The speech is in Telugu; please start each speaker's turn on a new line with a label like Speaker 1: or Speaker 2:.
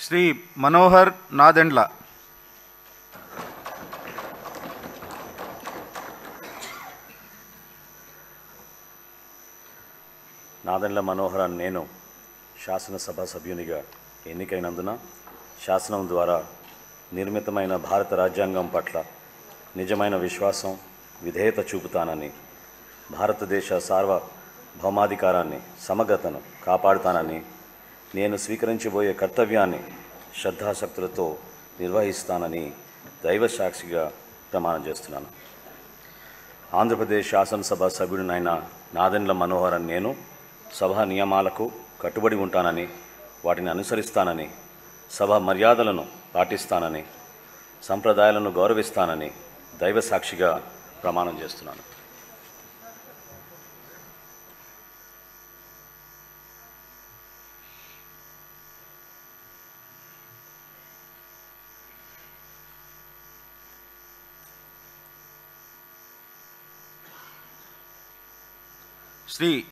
Speaker 1: శ్రీ మనోహర్ నాదెండ్ల
Speaker 2: నాదెండ్ల మనోహరన్ నేను శాసనసభ సభ్యునిగా ఎన్నికైనందున శాసనం ద్వారా నిర్మితమైన భారత రాజ్యాంగం పట్ల నిజమైన విశ్వాసం విధేయత చూపుతానని భారతదేశ సార్వభౌమాధికారాన్ని సమగ్రతను కాపాడుతానని నేను స్వీకరించబోయే కర్తవ్యాన్ని శ్రద్ధాశక్తులతో నిర్వహిస్తానని దైవ సాక్షిగా ప్రమాణం చేస్తున్నాను ఆంధ్రప్రదేశ్ శాసనసభ సభ్యుడినైన నాదెండ్ల మనోహరన్ నేను సభ నియమాలకు కట్టుబడి ఉంటానని వాటిని అనుసరిస్తానని సభ మర్యాదలను పాటిస్తానని సంప్రదాయాలను గౌరవిస్తానని దైవ సాక్షిగా ప్రమాణం చేస్తున్నాను
Speaker 1: శ్రీ